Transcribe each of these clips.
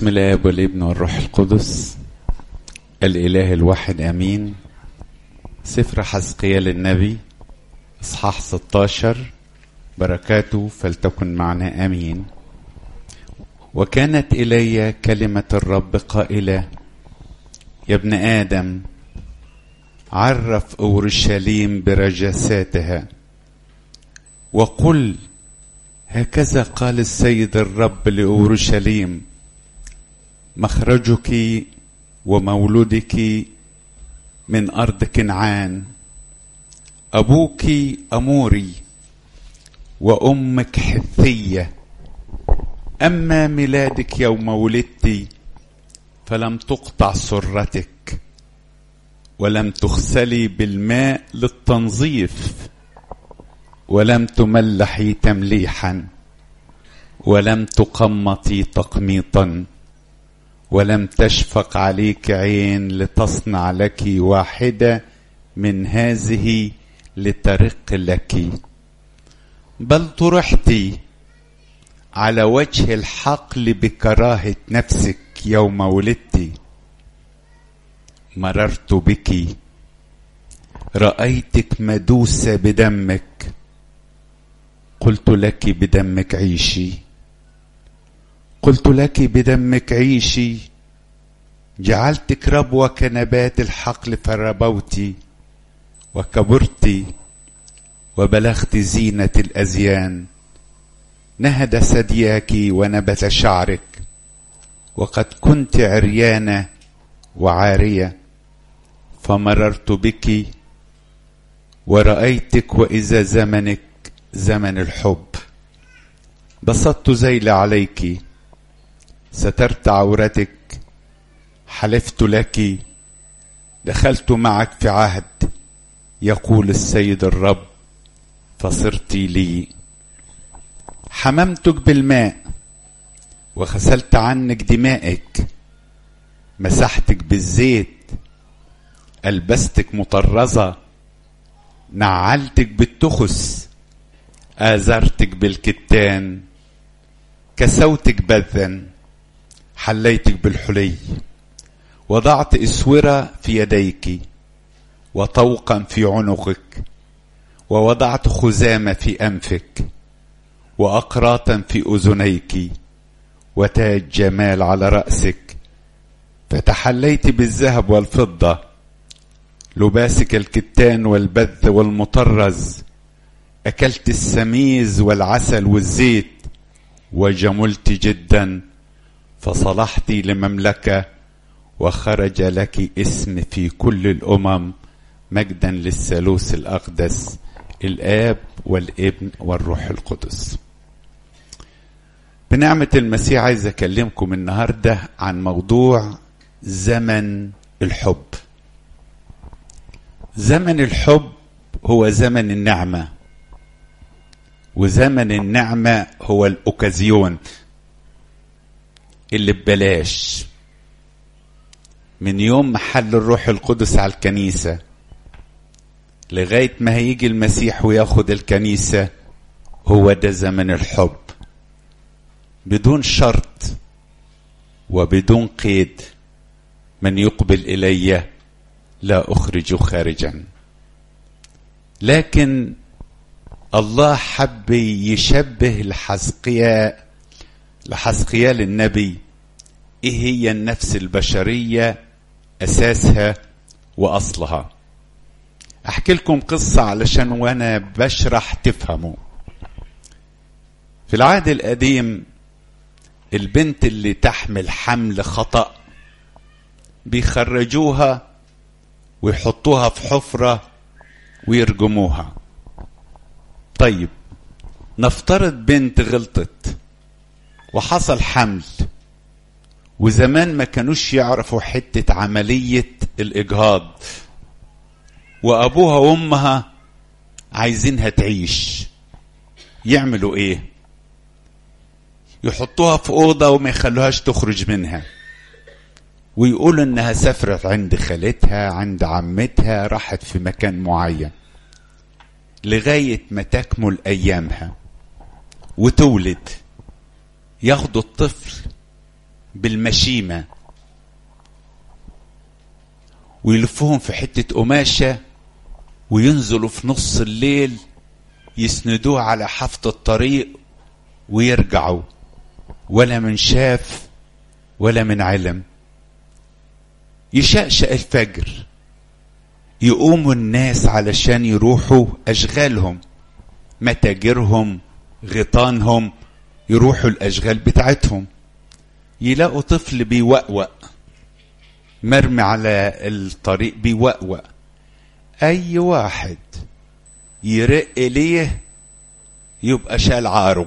بسم الاب والابن والروح القدس الاله الواحد امين سفر حزقيال النبي اصحاح 16 بركاته فلتكن معنا امين وكانت الي كلمه الرب قائله يا ابن ادم عرف اورشليم برجساتها وقل هكذا قال السيد الرب لاورشليم مخرجك ومولودك من ارض كنعان ابوك اموري وامك حثيه اما ميلادك يوم ولدت فلم تقطع سرتك ولم تغسلي بالماء للتنظيف ولم تملحي تمليحا ولم تقمطي تقميطا ولم تشفق عليك عين لتصنع لك واحده من هذه لترق لك بل طرحت على وجه الحقل بكراهه نفسك يوم ولدت مررت بك رايتك مدوسه بدمك قلت لك بدمك عيشي قلت لك بدمك عيشي جعلتك ربوة كنبات الحقل فربوت وكبرت وبلغت زينة الأزيان نهد ثدياك ونبت شعرك وقد كنت عريانة وعارية فمررت بك ورأيتك وإذا زمنك زمن الحب بسطت ذيل عليك سترت عورتك حلفت لك دخلت معك في عهد يقول السيد الرب فصرت لي حممتك بالماء وغسلت عنك دمائك مسحتك بالزيت البستك مطرزه نعلتك بالتخس آزرتك بالكتان كسوتك بذا حليتك بالحلي وضعت اسوره في يديك وطوقا في عنقك ووضعت خزامه في انفك واقراطا في اذنيك وتاج جمال على راسك فتحليت بالذهب والفضه لباسك الكتان والبذ والمطرز اكلت السميز والعسل والزيت وجملت جدا فصلحت لمملكه وخرج لك اسم في كل الامم مجدا للثالوث الاقدس الاب والابن والروح القدس بنعمه المسيح عايز اكلمكم النهارده عن موضوع زمن الحب زمن الحب هو زمن النعمه وزمن النعمه هو الاوكازيون اللي ببلاش من يوم محل الروح القدس على الكنيسة لغاية ما هيجي المسيح وياخد الكنيسة هو ده زمن الحب بدون شرط وبدون قيد من يقبل إلي لا أخرج خارجا لكن الله حب يشبه لحزقيا لحزقيال النبي ايه هي النفس البشريه اساسها واصلها احكي لكم قصه علشان وانا بشرح تفهموا في العهد القديم البنت اللي تحمل حمل خطا بيخرجوها ويحطوها في حفره ويرجموها طيب نفترض بنت غلطت وحصل حمل وزمان ما كانوش يعرفوا حتة عملية الإجهاض وأبوها وأمها عايزينها تعيش يعملوا إيه؟ يحطوها في أوضة وما يخلوهاش تخرج منها ويقولوا إنها سافرت عند خالتها عند عمتها راحت في مكان معين لغاية ما تكمل أيامها وتولد ياخدوا الطفل بالمشيمة ويلفوهم في حتة قماشة وينزلوا في نص الليل يسندوه على حافة الطريق ويرجعوا ولا من شاف ولا من علم يشقشق الفجر يقوموا الناس علشان يروحوا أشغالهم متاجرهم غيطانهم يروحوا الأشغال بتاعتهم يلاقوا طفل بيوقوق مرمي على الطريق بيوقوق أي واحد يرق ليه يبقى شال عاره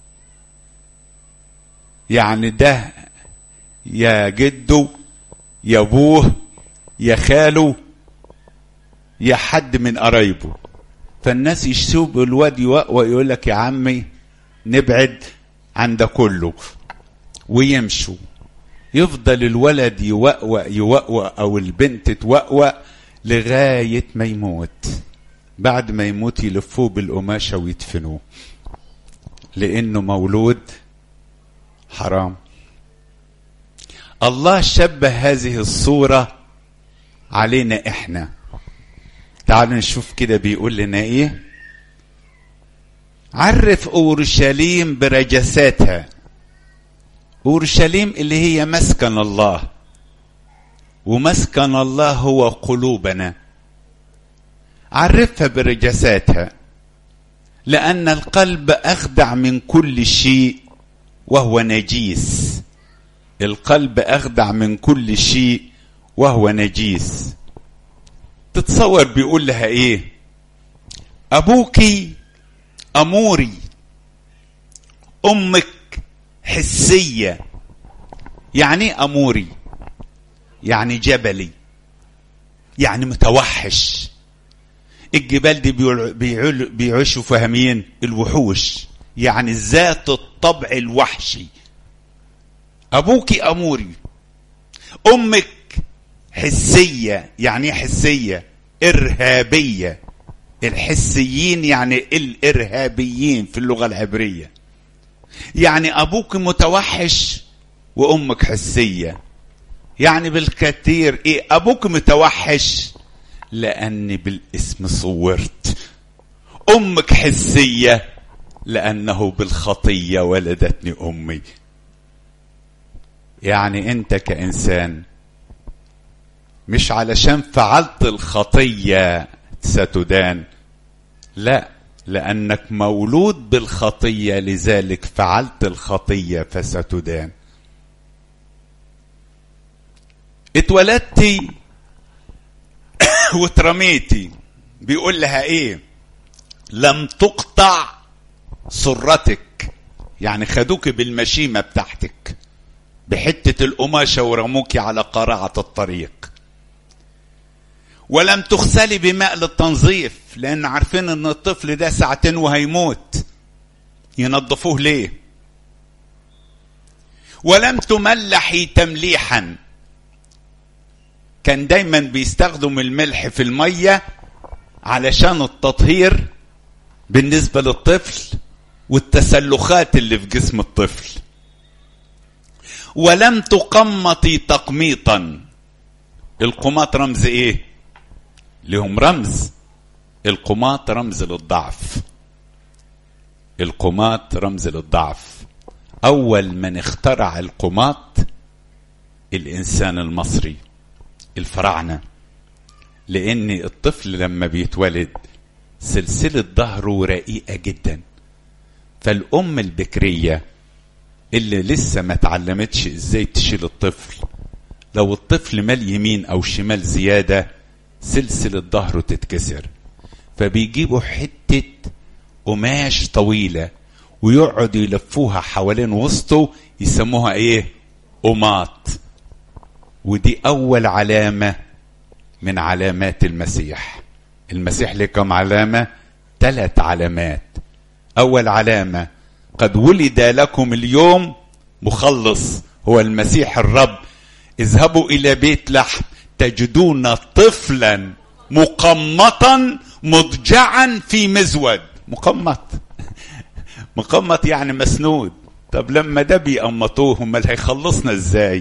يعني ده يا جده يا ابوه يا خاله يا حد من قرايبه فالناس يشوفوا الواد يوقوق يقول لك يا عمي نبعد عن ده كله ويمشوا يفضل الولد يوقوق يوقوق او البنت توقوق لغايه ما يموت بعد ما يموت يلفوه بالقماشه ويدفنوه لانه مولود حرام الله شبه هذه الصوره علينا احنا تعالوا نشوف كده بيقول لنا ايه عرف اورشليم برجساتها اورشليم اللي هي مسكن الله ومسكن الله هو قلوبنا عرفها برجساتها لان القلب اخدع من كل شيء وهو نجيس القلب اخدع من كل شيء وهو نجيس تتصور بيقول لها ايه ابوك اموري امك حسيه يعني ايه اموري يعني جبلي يعني متوحش الجبال دي بيعل بيعيشوا فيها مين الوحوش يعني ذات الطبع الوحشي ابوك اموري امك حسيه يعني ايه حسيه ارهابيه الحسيين يعني الارهابيين في اللغه العبريه يعني ابوك متوحش وامك حسيه يعني بالكثير ايه ابوك متوحش لاني بالاسم صورت امك حسيه لانه بالخطيه ولدتني امي يعني انت كانسان مش علشان فعلت الخطيه ستدان لا لانك مولود بالخطيه لذلك فعلت الخطيه فستدان اتولدتي واترميتي بيقول لها ايه لم تقطع سرتك يعني خدوك بالمشيمة بتاعتك بحتة القماشة ورموك على قارعة الطريق ولم تغسلي بماء للتنظيف لان عارفين ان الطفل ده ساعتين وهيموت ينظفوه ليه ولم تملحي تمليحا كان دايما بيستخدم الملح في الميه علشان التطهير بالنسبه للطفل والتسلخات اللي في جسم الطفل ولم تقمطي تقميطا القماط رمز ايه لهم رمز القماط رمز للضعف القماط رمز للضعف اول من اخترع القماط الانسان المصري الفراعنه لان الطفل لما بيتولد سلسله ظهره رقيقه جدا فالام البكريه اللي لسه ما اتعلمتش ازاي تشيل الطفل لو الطفل مال يمين او شمال زياده سلسله ظهره تتكسر فبيجيبوا حته قماش طويله ويقعدوا يلفوها حوالين وسطه يسموها ايه قماط ودي اول علامه من علامات المسيح المسيح له كم علامه ثلاث علامات اول علامه قد ولد لكم اليوم مخلص هو المسيح الرب اذهبوا الى بيت لحم تجدون طفلا مقمطا مضجعا في مزود مقمط مقمط يعني مسنود طب لما ده بيقمطوه امال هيخلصنا ازاي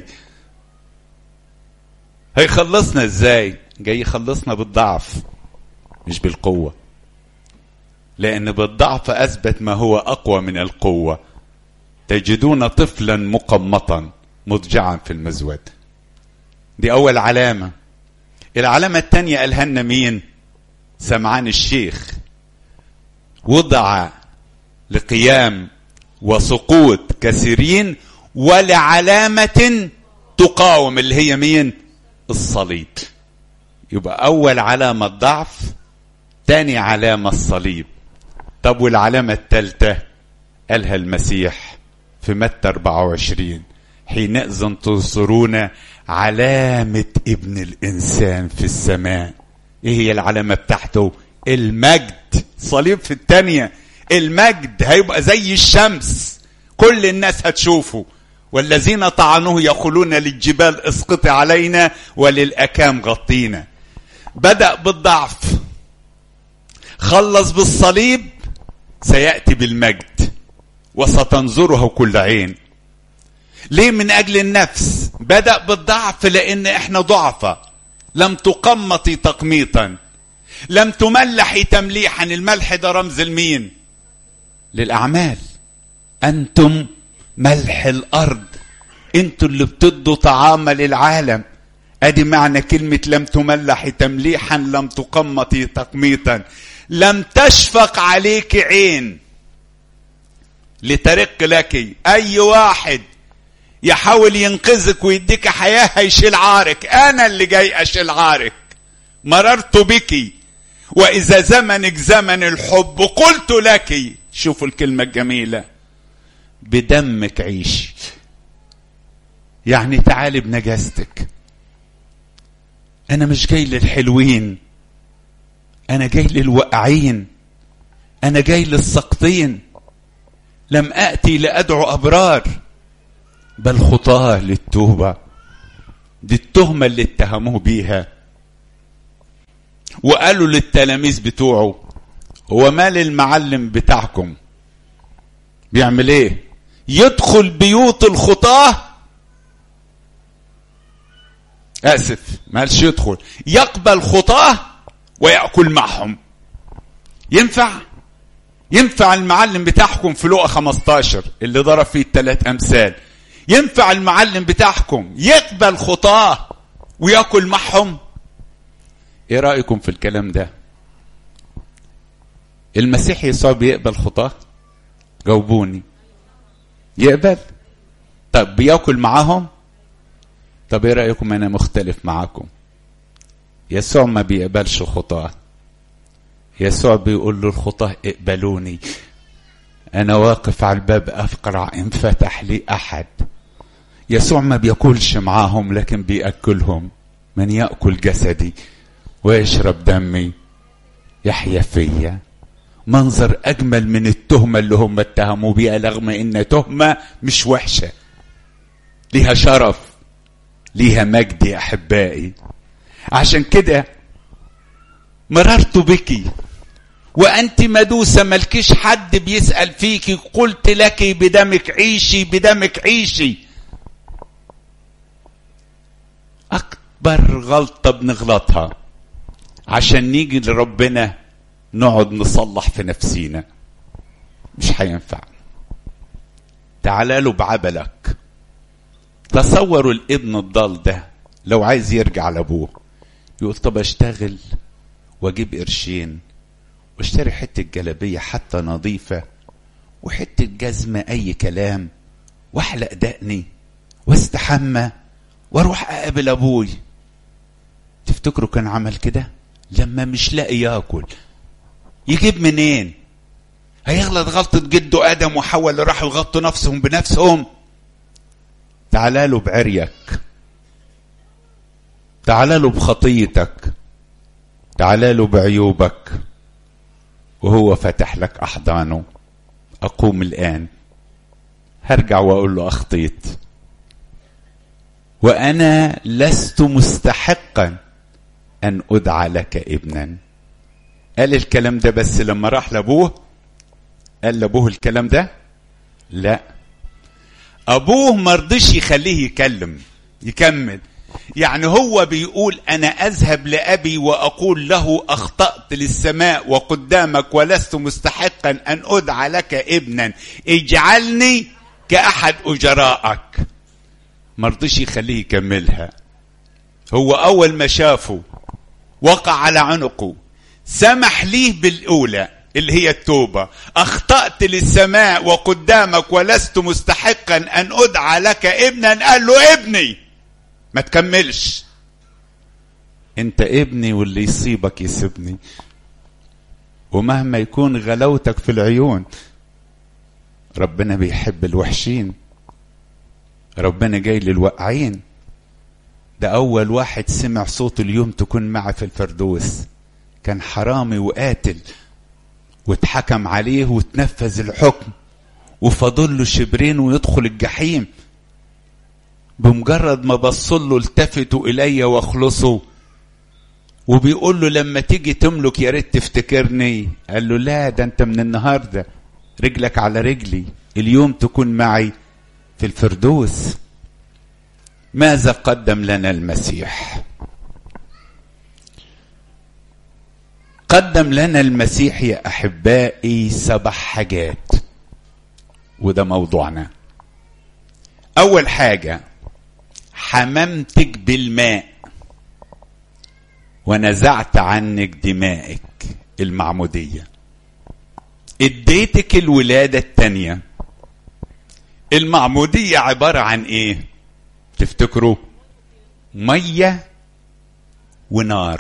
هيخلصنا ازاي جاي يخلصنا بالضعف مش بالقوة لأن بالضعف أثبت ما هو أقوى من القوة تجدون طفلا مقمطا مضجعا في المزود دي أول علامة العلامة الثانية قالها لنا مين سمعان الشيخ وضع لقيام وسقوط كثيرين ولعلامة تقاوم اللي هي مين الصليب يبقى أول علامة ضعف تاني علامة الصليب طب والعلامة الثالثة قالها المسيح في متى 24 حينئذ تنصرون علامة ابن الإنسان في السماء إيه هي العلامة بتاعته المجد صليب في الثانية المجد هيبقى زي الشمس كل الناس هتشوفه والذين طعنوه يقولون للجبال اسقطي علينا وللأكام غطينا بدأ بالضعف خلص بالصليب سيأتي بالمجد وستنظره كل عين ليه من أجل النفس بدأ بالضعف لأن إحنا ضعفة لم تقمطي تقميطا لم تملحي تمليحا الملح ده رمز المين للأعمال أنتم ملح الأرض أنتم اللي بتدوا طعام للعالم أدي معنى كلمة لم تملحي تمليحا لم تقمطي تقميطا لم تشفق عليك عين لترق لك أي واحد يحاول ينقذك ويديك حياة هيشيل عارك أنا اللي جاي أشيل عارك مررت بك وإذا زمنك زمن الحب قلت لك شوفوا الكلمة الجميلة بدمك عيش يعني تعالي بنجاستك أنا مش جاي للحلوين أنا جاي للوقعين أنا جاي للسقطين لم آتي لأدعو أبرار بل خطاه للتوبة دي التهمة اللي اتهموه بيها وقالوا للتلاميذ بتوعه هو مال المعلم بتاعكم بيعمل ايه يدخل بيوت الخطاه اسف ما قالش يدخل يقبل خطاه ويأكل معهم ينفع ينفع المعلم بتاعكم في لقا 15 اللي ضرب فيه الثلاث امثال ينفع المعلم بتاعكم يقبل خطاه وياكل معهم ايه رايكم في الكلام ده المسيح يسوع بيقبل خطاه جاوبوني يقبل طب بياكل معاهم طب ايه رايكم انا مختلف معاكم يسوع ما بيقبلش خطاه يسوع بيقول له الخطاه اقبلوني انا واقف على الباب افقرع ان فتح لي احد يسوع ما بياكلش معاهم لكن بياكلهم من ياكل جسدي ويشرب دمي يحيا فيا منظر اجمل من التهمه اللي هم اتهموا بيها رغم ان تهمه مش وحشه ليها شرف ليها مجد يا احبائي عشان كده مررت بك وانت مدوسه ملكيش حد بيسال فيك قلت لك بدمك عيشي بدمك عيشي اكبر غلطه بنغلطها عشان نيجي لربنا نقعد نصلح في نفسينا مش هينفع تعال له بعبلك تصوروا الابن الضال ده لو عايز يرجع لابوه يقول طب اشتغل واجيب قرشين واشتري حته جلابيه حتى نظيفه وحته جزمه اي كلام واحلق دقني واستحمى واروح اقابل ابوي تفتكروا كان عمل كده لما مش لاقي ياكل يجيب منين هيغلط غلطة جده آدم وحواء اللي راحوا يغطوا نفسهم بنفسهم تعال له بعريك تعال له بخطيتك تعال له بعيوبك وهو فتح لك أحضانه أقوم الآن هرجع وأقول له أخطيت وأنا لست مستحقا أن أدعى لك ابنا قال الكلام ده بس لما راح لأبوه قال لأبوه الكلام ده لا ابوه مرضيش يخليه يكلم يكمل يعني هو بيقول انا اذهب لابي واقول له اخطات للسماء وقدامك ولست مستحقا ان ادعى لك ابنا اجعلني كاحد اجرائك مرضيش يخليه يكملها هو اول ما شافه وقع على عنقه سمح ليه بالاولى اللي هي التوبة أخطأت للسماء وقدامك ولست مستحقا أن أدعى لك ابنا قال له ابني ما تكملش انت ابني واللي يصيبك يسيبني ومهما يكون غلاوتك في العيون ربنا بيحب الوحشين ربنا جاي للوقعين ده أول واحد سمع صوت اليوم تكون معي في الفردوس كان حرامي وقاتل واتحكم عليه وتنفذ الحكم وفاضل له شبرين ويدخل الجحيم بمجرد ما بصوا له التفتوا الي واخلصوا وبيقول له لما تيجي تملك يا ريت تفتكرني قال له لا ده انت من النهارده رجلك على رجلي اليوم تكون معي في الفردوس ماذا قدم لنا المسيح قدم لنا المسيح يا احبائي سبع حاجات وده موضوعنا اول حاجه حممتك بالماء ونزعت عنك دمائك المعموديه اديتك الولاده الثانيه المعموديه عباره عن ايه تفتكروا ميه ونار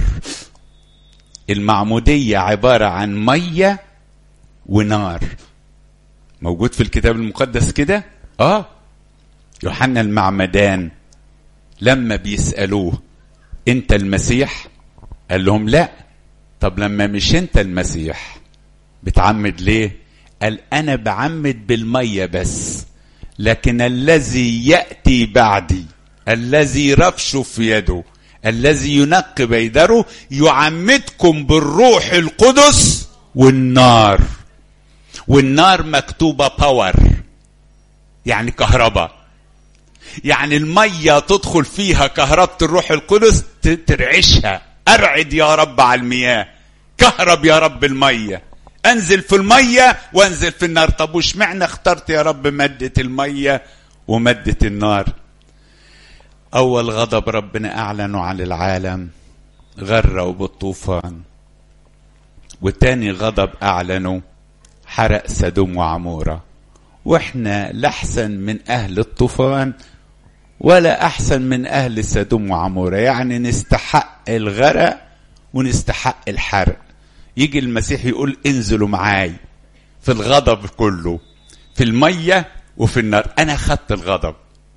المعمودية عبارة عن مية ونار موجود في الكتاب المقدس كده اه يوحنا المعمدان لما بيسألوه انت المسيح قال لهم لا طب لما مش انت المسيح بتعمد ليه قال انا بعمد بالمية بس لكن الذي يأتي بعدي الذي رفشه في يده الذي ينقي بيدره يعمدكم بالروح القدس والنار والنار مكتوبة باور يعني كهرباء يعني المية تدخل فيها كهربة الروح القدس ترعشها أرعد يا رب على المياه كهرب يا رب المية أنزل في المية وأنزل في النار طب وش معنى اخترت يا رب مادة المية ومادة النار أول غضب ربنا أعلنه على العالم غرقوا بالطوفان وتاني غضب أعلنه حرق سدوم وعمورة وإحنا لا أحسن من أهل الطوفان ولا أحسن من أهل سدوم وعمورة يعني نستحق الغرق ونستحق الحرق يجي المسيح يقول انزلوا معاي في الغضب كله في المية وفي النار أنا خدت الغضب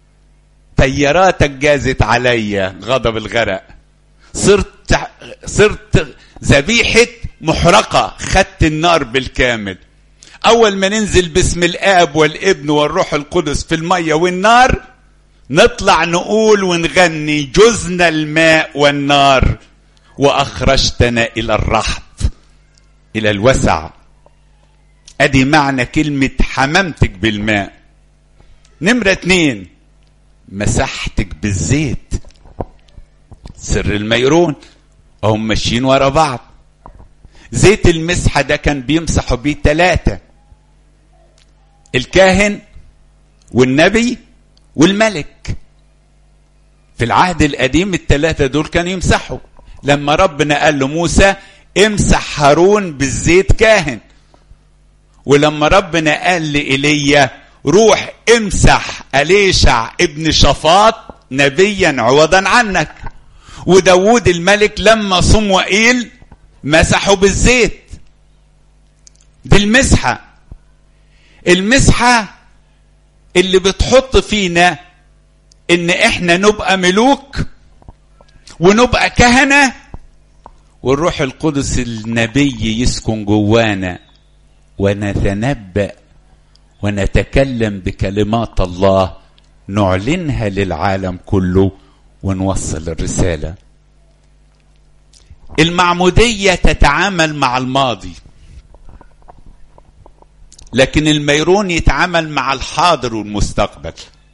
طياراتك جازت عليا غضب الغرق صرت صرت ذبيحة محرقة خدت النار بالكامل أول ما ننزل باسم الآب والابن والروح القدس في المية والنار نطلع نقول ونغني جزنا الماء والنار وأخرجتنا إلى الرحب إلى الوسع أدي معنى كلمة حممتك بالماء نمرة اتنين مسحتك بالزيت سر الميرون هم ماشيين ورا بعض زيت المسحة ده كان بيمسحوا بيه ثلاثة الكاهن والنبي والملك في العهد القديم الثلاثة دول كانوا يمسحوا لما ربنا قال لموسى امسح هارون بالزيت كاهن ولما ربنا قال لإيليا روح امسح أليشع ابن شفاط نبيا عوضا عنك وداود الملك لما صموئيل مسحوا بالزيت دي المسحة المسحة اللي بتحط فينا ان احنا نبقى ملوك ونبقى كهنة والروح القدس النبي يسكن جوانا ونتنبأ ونتكلم بكلمات الله نعلنها للعالم كله ونوصل الرسالة المعمودية تتعامل مع الماضي لكن الميرون يتعامل مع الحاضر والمستقبل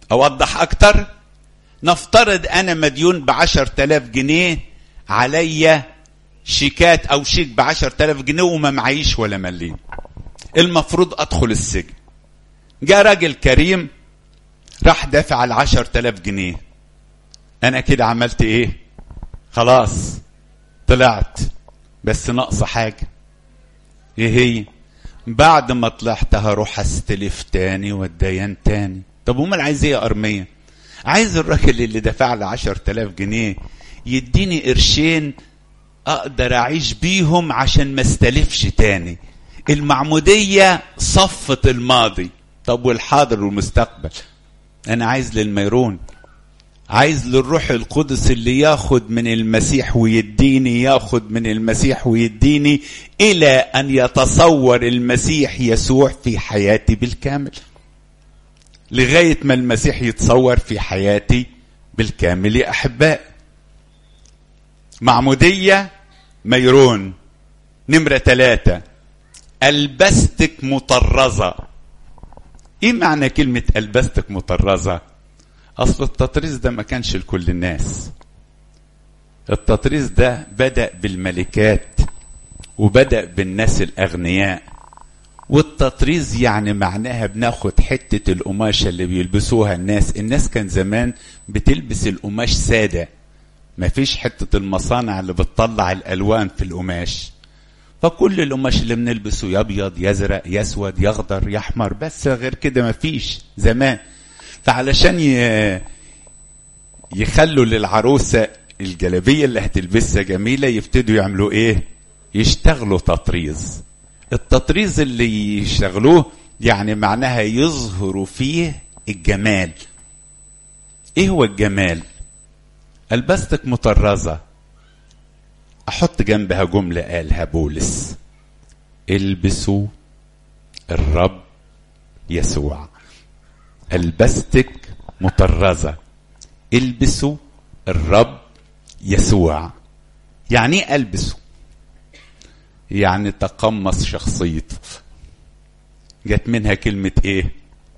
اوضح اكتر نفترض انا مديون بعشر تلاف جنيه عليا شيكات او شيك بعشر تلاف جنيه وما معيش ولا مليم المفروض ادخل السجن جاء راجل كريم راح دافع العشر تلاف جنيه انا كده عملت ايه خلاص طلعت بس ناقصه حاجه ايه هي بعد ما طلعت هروح استلف تاني والديان تاني طب امال عايز ايه يا ارميه عايز الراجل اللي دفع لي 10000 جنيه يديني قرشين اقدر اعيش بيهم عشان ما استلفش تاني المعموديه صفت الماضي طب والحاضر والمستقبل انا عايز للميرون عايز للروح القدس اللي ياخد من المسيح ويديني ياخد من المسيح ويديني الى ان يتصور المسيح يسوع في حياتي بالكامل لغايه ما المسيح يتصور في حياتي بالكامل يا احباء معموديه ميرون نمره ثلاثه البستك مطرزه ايه معنى كلمه البستك مطرزه اصل التطريز ده ما كانش لكل الناس التطريز ده بدا بالملكات وبدا بالناس الاغنياء والتطريز يعني معناها بناخد حته القماشه اللي بيلبسوها الناس الناس كان زمان بتلبس القماش ساده مفيش حته المصانع اللي بتطلع الالوان في القماش فكل القماش اللي بنلبسه يا ابيض يا ازرق يا اسود يا اخضر يا احمر بس غير كده مفيش زمان فعلشان يخلوا للعروسة الجلابية اللي هتلبسها جميلة يبتدوا يعملوا ايه يشتغلوا تطريز التطريز اللي يشتغلوه يعني معناها يظهروا فيه الجمال ايه هو الجمال البستك مطرزة احط جنبها جملة قالها بولس البسوا الرب يسوع البستك مطرزة البسوا الرب يسوع يعني ايه البسه يعني تقمص شخصيته جت منها كلمة ايه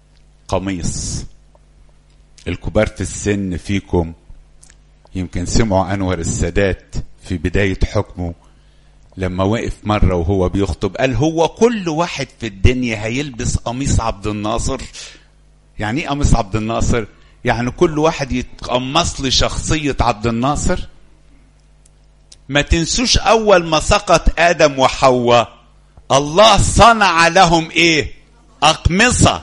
قميص الكبار في السن فيكم يمكن سمعوا انور السادات في بداية حكمه لما وقف مرة وهو بيخطب قال هو كل واحد في الدنيا هيلبس قميص عبد الناصر يعني ايه قميص عبد الناصر يعني كل واحد يتقمص لي شخصية عبد الناصر ما تنسوش اول ما سقط ادم وحواء الله صنع لهم ايه اقمصة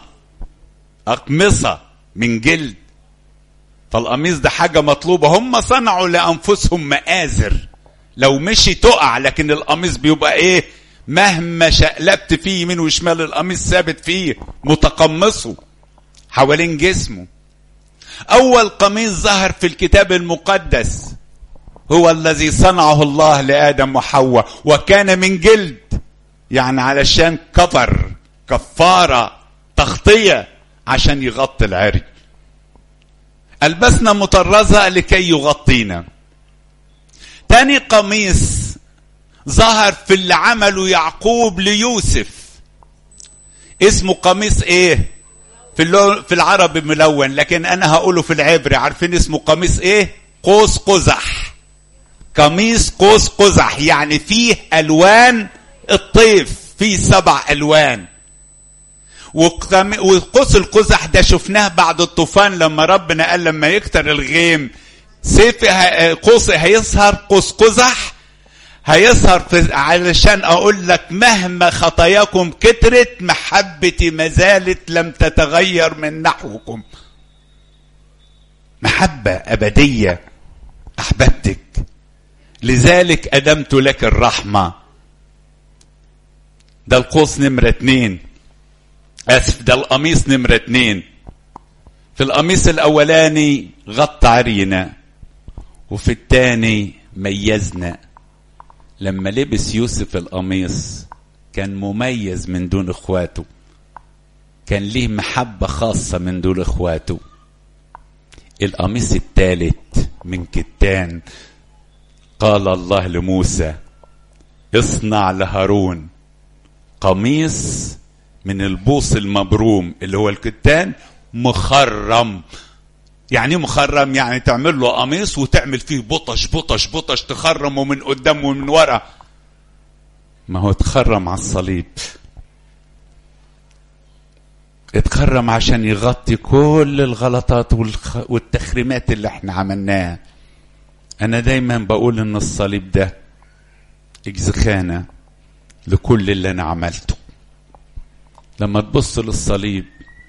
اقمصة من جلد فالقميص ده حاجة مطلوبة هم صنعوا لانفسهم مآزر لو مشي تقع لكن القميص بيبقى ايه مهما شقلبت فيه يمين وشمال القميص ثابت فيه متقمصه حوالين جسمه اول قميص ظهر في الكتاب المقدس هو الذي صنعه الله لادم وحواء وكان من جلد يعني علشان كفر كفاره تغطيه عشان يغطي العري البسنا مطرزه لكي يغطينا تاني قميص ظهر في اللي عمله يعقوب ليوسف اسمه قميص ايه في اللو... في العربي ملون لكن انا هقوله في العبري عارفين اسمه قميص ايه قوس قزح قميص قوس قزح يعني فيه الوان الطيف فيه سبع الوان وقم... وقوس القزح ده شفناه بعد الطوفان لما ربنا قال لما يكتر الغيم سيف قوس هيظهر قوس قزح هيظهر في علشان اقول لك مهما خطاياكم كترت محبتي ما زالت لم تتغير من نحوكم محبة أبدية أحببتك لذلك أدمت لك الرحمة ده القوس نمرة اتنين آسف ده القميص نمرة اتنين في القميص الأولاني غطى عرينا وفي الثاني ميزنا لما لبس يوسف القميص كان مميز من دون اخواته كان ليه محبة خاصة من دون اخواته القميص الثالث من كتان قال الله لموسى اصنع لهارون قميص من البوص المبروم اللي هو الكتان مخرم يعني ايه مخرم يعني تعمل له قميص وتعمل فيه بطش بطش بطش تخرمه من قدام ومن ورا ما هو اتخرم على الصليب اتخرم عشان يغطي كل الغلطات والتخريمات اللي احنا عملناها انا دايما بقول ان الصليب ده اجزخانه لكل اللي انا عملته لما تبص للصليب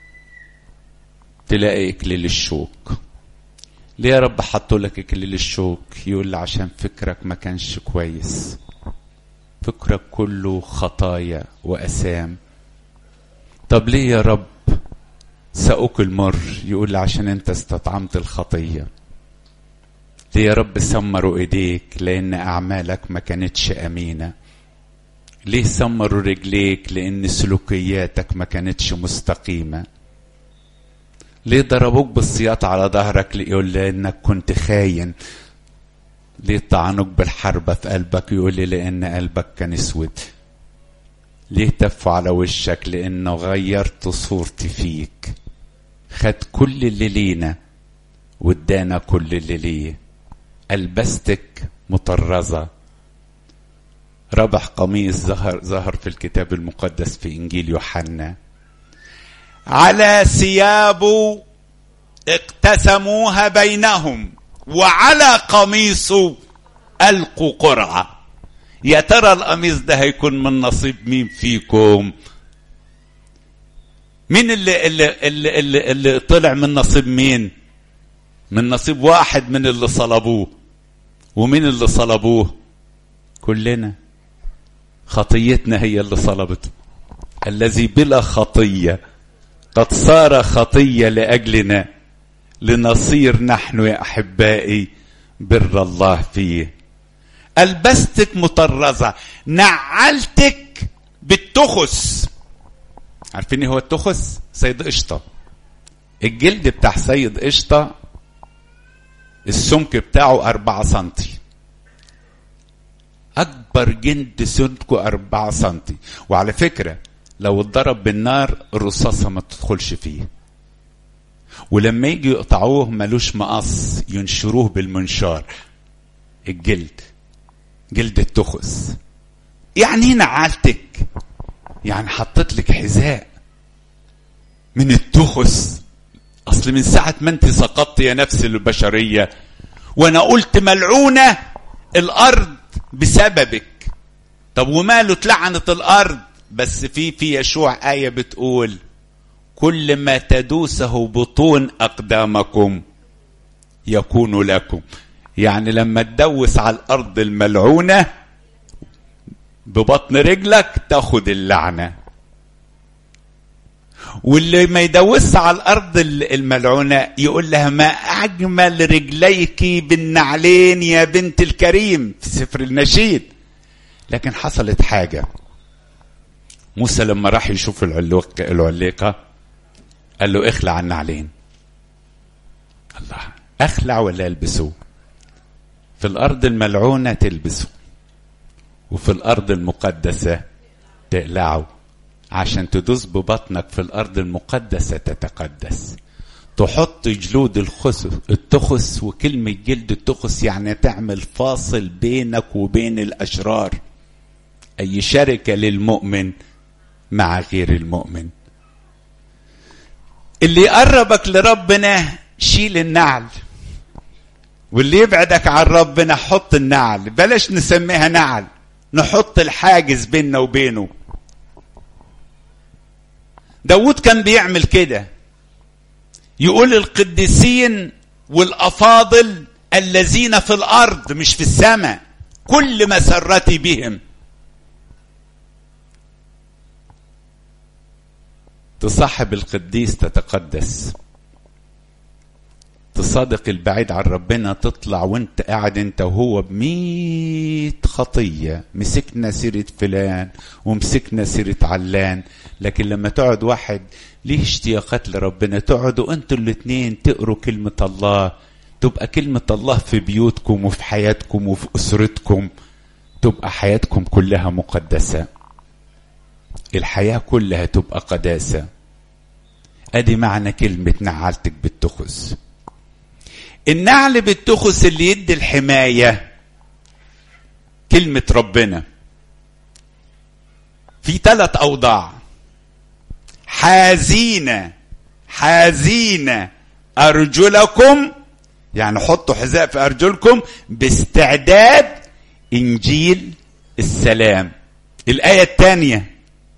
تلاقي اكليل الشوك ليه يا رب حطوا لك اكليل الشوك يقول لي عشان فكرك ما كانش كويس فكرك كله خطايا واسام طب ليه يا رب سأوك المر يقول لي عشان انت استطعمت الخطية ليه يا رب سمروا ايديك لان اعمالك ما كانتش امينة ليه سمروا رجليك لان سلوكياتك ما كانتش مستقيمة ليه ضربوك بالسياط على ظهرك يقول لانك كنت خاين ليه طعنوك بالحربة في قلبك يقول لي لان قلبك كان اسود ليه تف على وشك لانه غيرت صورتي فيك خد كل اللي لينا وادانا كل اللي ليه البستك مطرزه ربح قميص ظهر ظهر في الكتاب المقدس في انجيل يوحنا على ثيابه اقتسموها بينهم وعلى قميصه القوا قرعه يا ترى القميص ده هيكون من نصيب مين فيكم مين اللي اللي اللي, اللي, اللي طلع من نصيب مين من نصيب واحد من اللي صلبوه ومين اللي صلبوه كلنا خطيتنا هي اللي صلبته الذي بلا خطيه قد صار خطيه لاجلنا لنصير نحن يا احبائي بر الله فيه البستك مطرزه نعلتك بالتخس عارفين هو التخس سيد قشطه الجلد بتاع سيد قشطه السمك بتاعه أربعة سنتي أكبر جلد سمكه أربعة سنتي وعلى فكرة لو اتضرب بالنار الرصاصة ما تدخلش فيه ولما يجي يقطعوه ملوش مقص ينشروه بالمنشار الجلد جلد التخس يعني ايه نعالتك يعني حطيت لك حذاء من التخس اصل من ساعه ما انت سقطت يا نفس البشريه وانا قلت ملعونه الارض بسببك طب وماله اتلعنت الارض بس في في يشوع ايه بتقول كل ما تدوسه بطون اقدامكم يكون لكم يعني لما تدوس على الارض الملعونه ببطن رجلك تاخد اللعنه واللي ما يدوس على الارض الملعونه يقول لها ما اجمل رجليك بالنعلين يا بنت الكريم في سفر النشيد لكن حصلت حاجه موسى لما راح يشوف العليقه قال له اخلع النعلين الله اخلع ولا البسه في الارض الملعونه تلبسه وفي الارض المقدسه تقلعه عشان تدوس ببطنك في الارض المقدسه تتقدس تحط جلود الخس التخس وكلمة جلد التخس يعني تعمل فاصل بينك وبين الأشرار أي شركة للمؤمن مع غير المؤمن اللي يقربك لربنا شيل النعل واللي يبعدك عن ربنا حط النعل بلاش نسميها نعل نحط الحاجز بيننا وبينه داود كان بيعمل كده يقول القديسين والافاضل الذين في الارض مش في السماء كل مسرتي بهم تصاحب القديس تتقدس تصادق البعيد عن ربنا تطلع وانت قاعد انت وهو بمية خطية مسكنا سيرة فلان ومسكنا سيرة علان لكن لما تقعد واحد ليه اشتياقات لربنا تقعدوا انتوا الاتنين تقروا كلمة الله تبقى كلمة الله في بيوتكم وفي حياتكم وفي أسرتكم تبقى حياتكم كلها مقدسة الحياة كلها تبقى قداسة ادي معنى كلمة نعلتك بالتخس النعل بالتخس اللي يدي الحماية كلمة ربنا في ثلاث أوضاع حازين حازين أرجلكم يعني حطوا حذاء في أرجلكم باستعداد إنجيل السلام الآية الثانية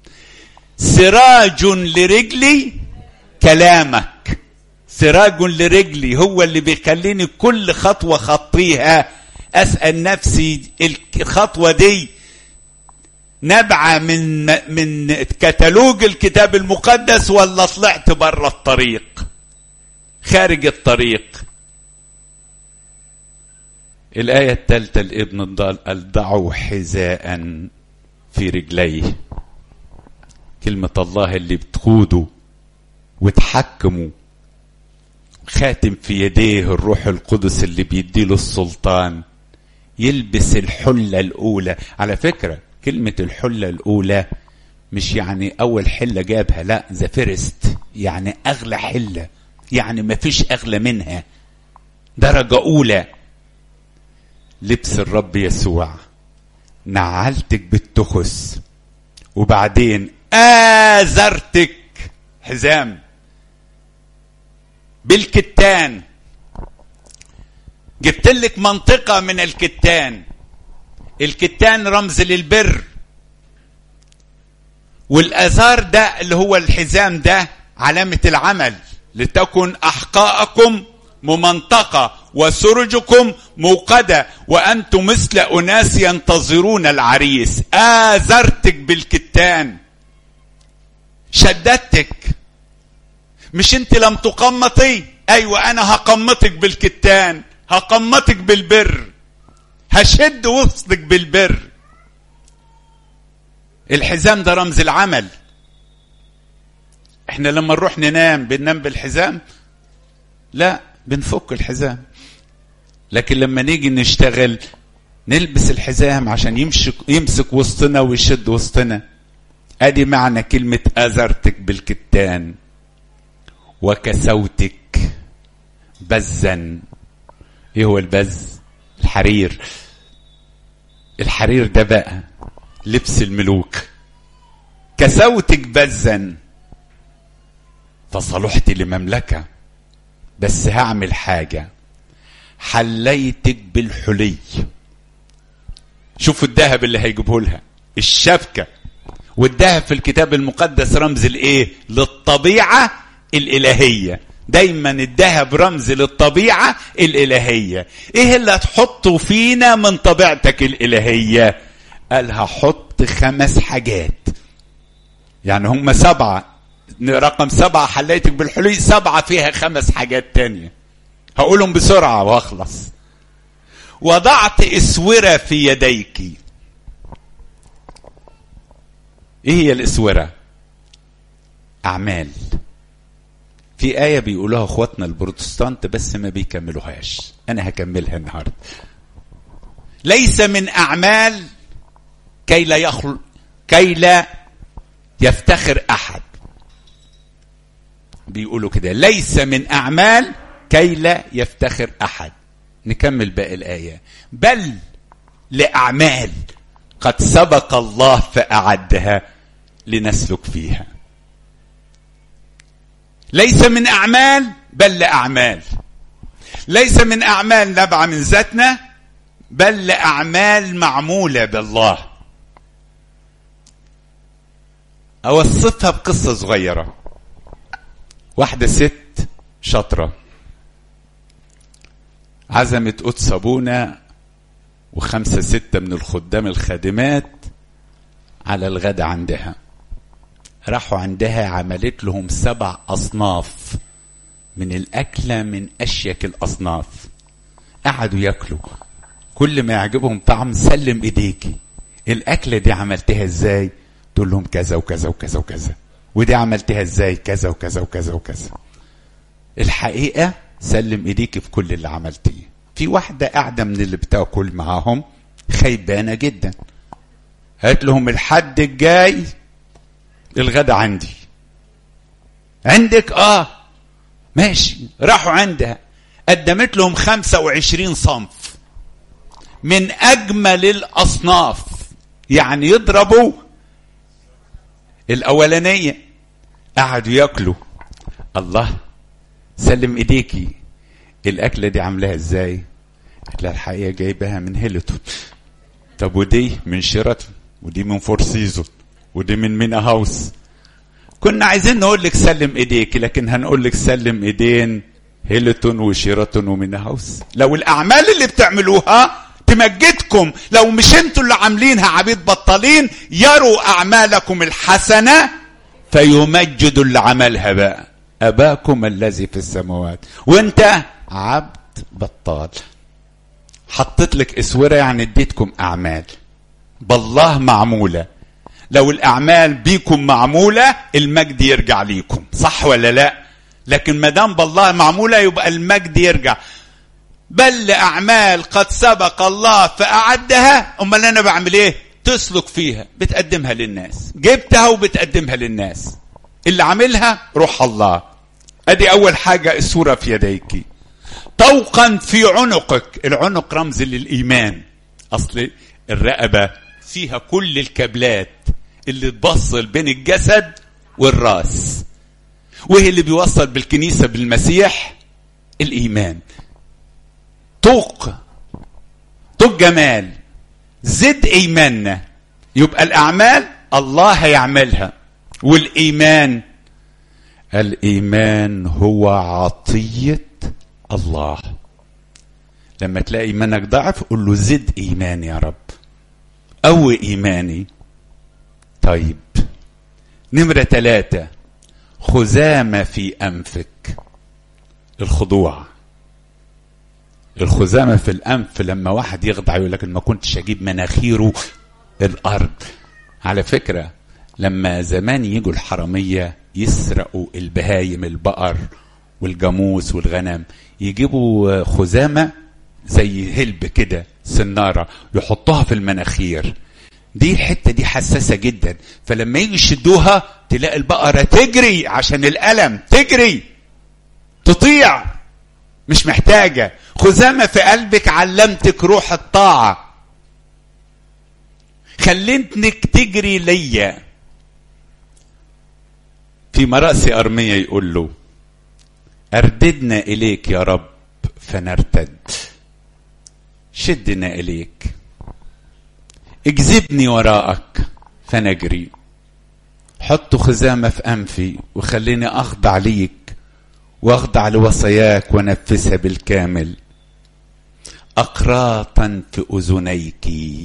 سراج لرجلي كلامك سراج لرجلي هو اللي بيخليني كل خطوة خطيها أسأل نفسي الخطوة دي نبعة من من كتالوج الكتاب المقدس ولا طلعت بره الطريق خارج الطريق الآية الثالثة الابن الضال قال ضعوا حذاء في رجليه كلمة الله اللي بتقوده وتحكمه خاتم في يديه الروح القدس اللي بيديله السلطان يلبس الحلة الأولى على فكرة كلمة الحلة الأولى مش يعني أول حلة جابها لا ذا فيرست يعني أغلى حلة يعني ما فيش أغلى منها درجة أولى لبس الرب يسوع نعلتك بالتخس وبعدين آزرتك حزام بالكتان جبت لك منطقة من الكتان الكتان رمز للبر والازار ده اللي هو الحزام ده علامة العمل لتكن احقاءكم ممنطقة وسرجكم موقدة وانتم مثل اناس ينتظرون العريس آزرتك بالكتان شددتك مش انت لم تقمطي ايوه انا هقمطك بالكتان هقمطك بالبر هشد وسطك بالبر الحزام ده رمز العمل احنا لما نروح ننام بننام بالحزام لا بنفك الحزام لكن لما نيجي نشتغل نلبس الحزام عشان يمسك يمسك وسطنا ويشد وسطنا ادي معنى كلمة أزرتك بالكتان وكسوتك بزا ايه هو البز الحرير الحرير ده بقى لبس الملوك كسوتك بزا فصلحت لمملكة بس هعمل حاجة حليتك بالحلي شوفوا الذهب اللي هيجيبه لها الشبكة والذهب في الكتاب المقدس رمز الايه للطبيعة الإلهية دايما الذهب رمز للطبيعة الإلهية ايه اللي هتحطه فينا من طبيعتك الإلهية قال هحط خمس حاجات يعني هم سبعة رقم سبعة حليتك بالحلي سبعة فيها خمس حاجات تانية هقولهم بسرعة واخلص وضعت اسورة في يديك ايه هي الاسورة اعمال في آية بيقولوها اخواتنا البروتستانت بس ما بيكملوهاش انا هكملها النهاردة ليس من اعمال كي لا يخل كي لا يفتخر احد بيقولوا كده ليس من اعمال كي لا يفتخر احد نكمل باقي الايه بل لاعمال قد سبق الله فاعدها لنسلك فيها ليس من اعمال بل لاعمال ليس من اعمال نبع من ذاتنا بل لاعمال معموله بالله اوصفها بقصه صغيره واحده ست شاطره عزمت قدس ابونا وخمسه سته من الخدام الخادمات على الغدا عندها راحوا عندها عملت لهم سبع اصناف من الاكله من اشيك الاصناف قعدوا ياكلوا كل ما يعجبهم طعم سلم ايديكي الاكله دي عملتها ازاي تقول لهم كذا وكذا وكذا وكذا ودي عملتها ازاي كذا وكذا وكذا وكذا الحقيقه سلم ايديكي في كل اللي عملتيه في واحده قاعده من اللي بتاكل معاهم خيبانه جدا قالت لهم الحد الجاي الغدا عندي عندك اه ماشي راحوا عندها قدمت لهم 25 صنف من اجمل الاصناف يعني يضربوا الاولانيه قعدوا ياكلوا الله سلم ايديكي الاكله دي عاملاها ازاي لا الحقيقه جايباها من هيلتون طب ودي من شيراتون ودي من فور سيزون ودي من مينا هاوس كنا عايزين نقول لك سلم ايديك لكن هنقول لك سلم ايدين هيلتون وشيراتون ومينا هاوس لو الاعمال اللي بتعملوها تمجدكم لو مش انتوا اللي عاملينها عبيد بطالين يروا اعمالكم الحسنه فيمجدوا اللي عملها بقى اباكم الذي في السماوات وانت عبد بطال حطيت لك اسوره يعني اديتكم اعمال بالله معموله لو الاعمال بيكم معموله المجد يرجع ليكم صح ولا لا لكن ما دام بالله معموله يبقى المجد يرجع بل اعمال قد سبق الله فاعدها امال انا بعمل ايه تسلك فيها بتقدمها للناس جبتها وبتقدمها للناس اللي عاملها روح الله ادي اول حاجه الصوره في يديك طوقا في عنقك العنق رمز للايمان اصل الرقبه فيها كل الكابلات اللي تبصل بين الجسد والراس وهي اللي بيوصل بالكنيسه بالمسيح الايمان طوق طوق جمال زد ايماننا يبقى الاعمال الله هيعملها والايمان الايمان هو عطيه الله لما تلاقي ايمانك ضعف قول له زد ايمان يا رب قوي ايماني طيب نمرة ثلاثة خزامة في أنفك الخضوع الخزامة في الأنف لما واحد يخضع يقول لك ما كنتش أجيب مناخيره الأرض على فكرة لما زمان يجوا الحرامية يسرقوا البهايم البقر والجاموس والغنم يجيبوا خزامة زي هلب كده سنارة يحطوها في المناخير دي الحتة دي حساسة جدا فلما يجي يشدوها تلاقي البقرة تجري عشان الألم تجري تطيع مش محتاجة خزامة في قلبك علمتك روح الطاعة خليتنك تجري ليا في مرأس أرمية يقول له أرددنا إليك يا رب فنرتد شدنا إليك اجذبني وراءك فنجري حط خزامة في أنفي وخليني أخضع ليك واخضع لوصاياك ونفذها بالكامل أقراطا في أذنيك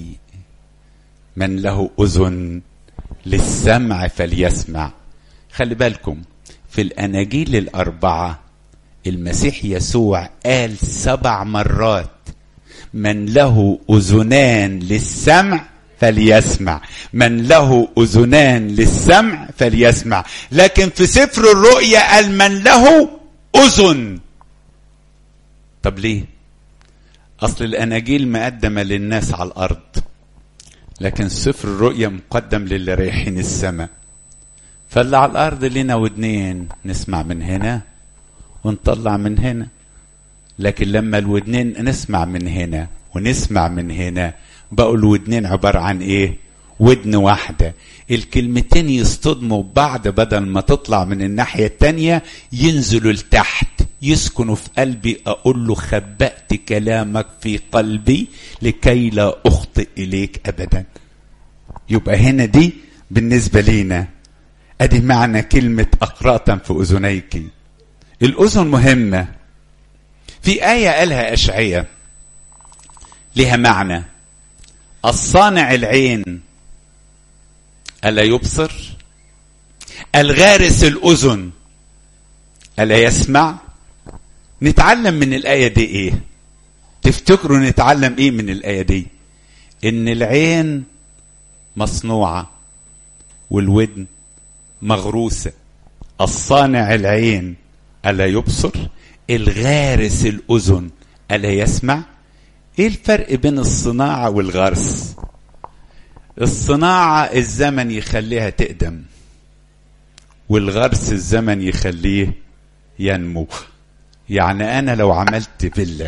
من له أذن للسمع فليسمع خلي بالكم في الأناجيل الأربعة المسيح يسوع قال سبع مرات من له أذنان للسمع فليسمع من له أذنان للسمع فليسمع لكن في سفر الرؤيا قال من له أذن طب ليه أصل الأناجيل مقدمة للناس على الأرض لكن سفر الرؤيا مقدم للي رايحين السماء فاللي على الأرض لنا ودنين نسمع من هنا ونطلع من هنا لكن لما الودنين نسمع من هنا ونسمع من هنا بقوا الودنين عبارة عن ايه ودن واحدة الكلمتين يصطدموا ببعض بدل ما تطلع من الناحية التانية ينزلوا لتحت يسكنوا في قلبي أقول له خبأت كلامك في قلبي لكي لا أخطئ إليك أبدا يبقى هنا دي بالنسبة لينا أدي معنى كلمة أقراطا في أذنيك الأذن مهمة في آية قالها أشعية لها معنى الصانع العين ألا يبصر الغارس الأذن ألا يسمع نتعلم من الآية دي إيه تفتكروا نتعلم إيه من الآية دي إن العين مصنوعة والودن مغروسة الصانع العين ألا يبصر الغارس الأذن ألا يسمع ايه الفرق بين الصناعة والغرس الصناعة الزمن يخليها تقدم والغرس الزمن يخليه ينمو يعني انا لو عملت فيلا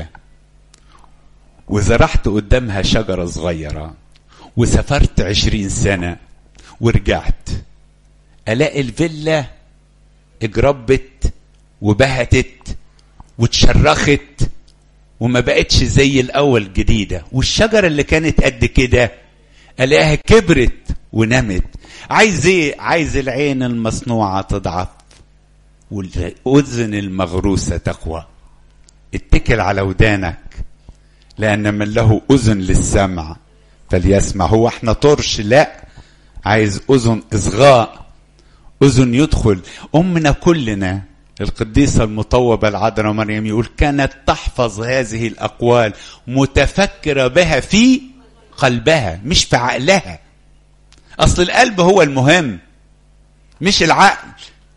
وزرعت قدامها شجرة صغيرة وسافرت عشرين سنة ورجعت الاقي الفيلا اجربت وبهتت واتشرخت وما بقتش زي الاول جديدة والشجرة اللي كانت قد كده الاقيها كبرت ونمت عايز ايه عايز العين المصنوعة تضعف والاذن المغروسة تقوى اتكل على ودانك لان من له اذن للسمع فليسمع هو احنا طرش لا عايز اذن اصغاء اذن يدخل امنا كلنا القديسة المطوبة العذراء مريم يقول كانت تحفظ هذه الأقوال متفكرة بها في قلبها مش في عقلها أصل القلب هو المهم مش العقل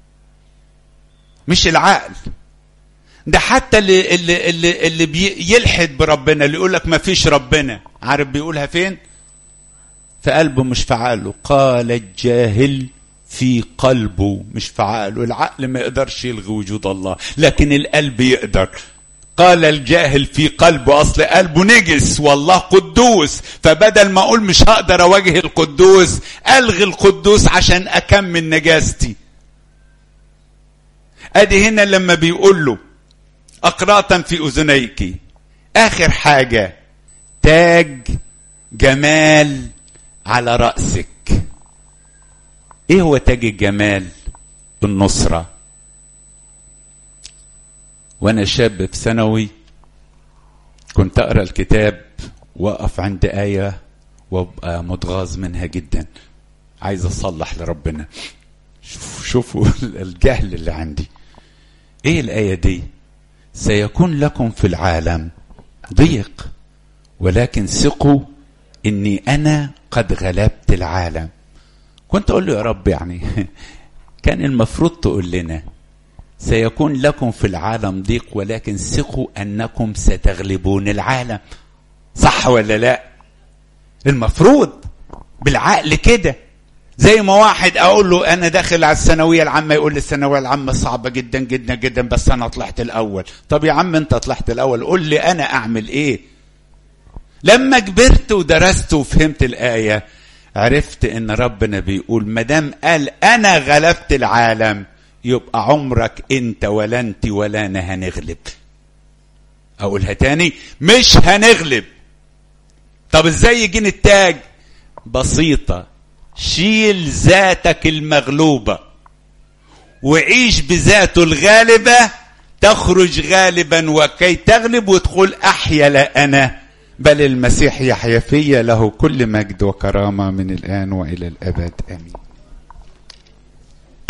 مش العقل ده حتى اللي اللي اللي, اللي بيلحد بربنا اللي يقول لك ما فيش ربنا عارف بيقولها فين؟ في قلبه مش في عقله قال الجاهل في قلبه مش في عقله العقل ما يقدرش يلغي وجود الله لكن القلب يقدر قال الجاهل في قلبه اصل قلبه نجس والله قدوس فبدل ما اقول مش هقدر اواجه القدوس الغي القدوس عشان اكمل نجاستي ادي هنا لما بيقول له اقراطا في اذنيك اخر حاجه تاج جمال على راسك ايه هو تاج الجمال النصرة وانا شاب في ثانوي كنت اقرا الكتاب واقف عند آية وابقى متغاظ منها جدا عايز اصلح لربنا شوفوا شوفوا الجهل اللي عندي ايه الآية دي سيكون لكم في العالم ضيق ولكن ثقوا اني انا قد غلبت العالم كنت اقول له يا رب يعني كان المفروض تقول لنا سيكون لكم في العالم ضيق ولكن ثقوا انكم ستغلبون العالم صح ولا لا المفروض بالعقل كده زي ما واحد اقول له انا داخل على الثانويه العامه يقول لي الثانويه العامه صعبه جدا جدا جدا بس انا طلعت الاول طب يا عم انت طلعت الاول قول لي انا اعمل ايه لما كبرت ودرست وفهمت الايه عرفت ان ربنا بيقول ما دام قال انا غلبت العالم يبقى عمرك انت ولا انت ولا انا هنغلب اقولها تاني مش هنغلب طب ازاي يجيني التاج بسيطة شيل ذاتك المغلوبة وعيش بذاته الغالبة تخرج غالبا وكي تغلب وتقول احيا لا انا بل المسيح يحيا في له كل مجد وكرامة من الآن وإلى الأبد آمين